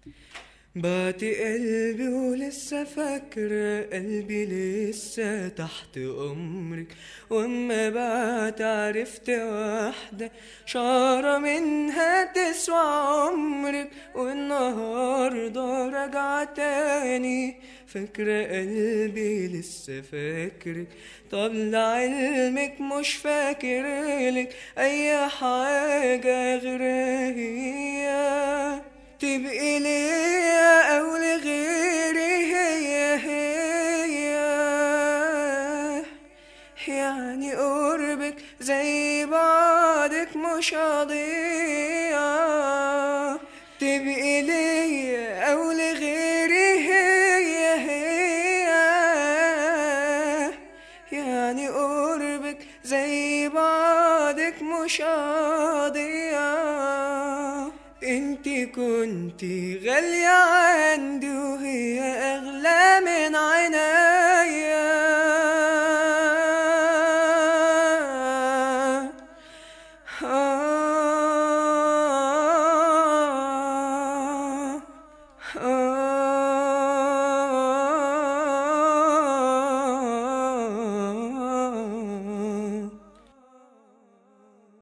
بعتي قلبي ولسه فاكرة قلبي لسه تحت أمرك وأما بعت عرفت واحدة شعرة منها تسوى عمرك والنهاردة راجعة تاني فاكرة قلبي لسه فاكرك طب لعلمك مش فاكرلك أي حاجة غير هي تبقي ليا أو لغيري هي هي يعني قربك زي بعدك مش قضية تبقي ليا أو لغيري هي هي يعني قربك زي بعدك مش قضية انتي كنتي غالية عندي وهي أغلى من عيني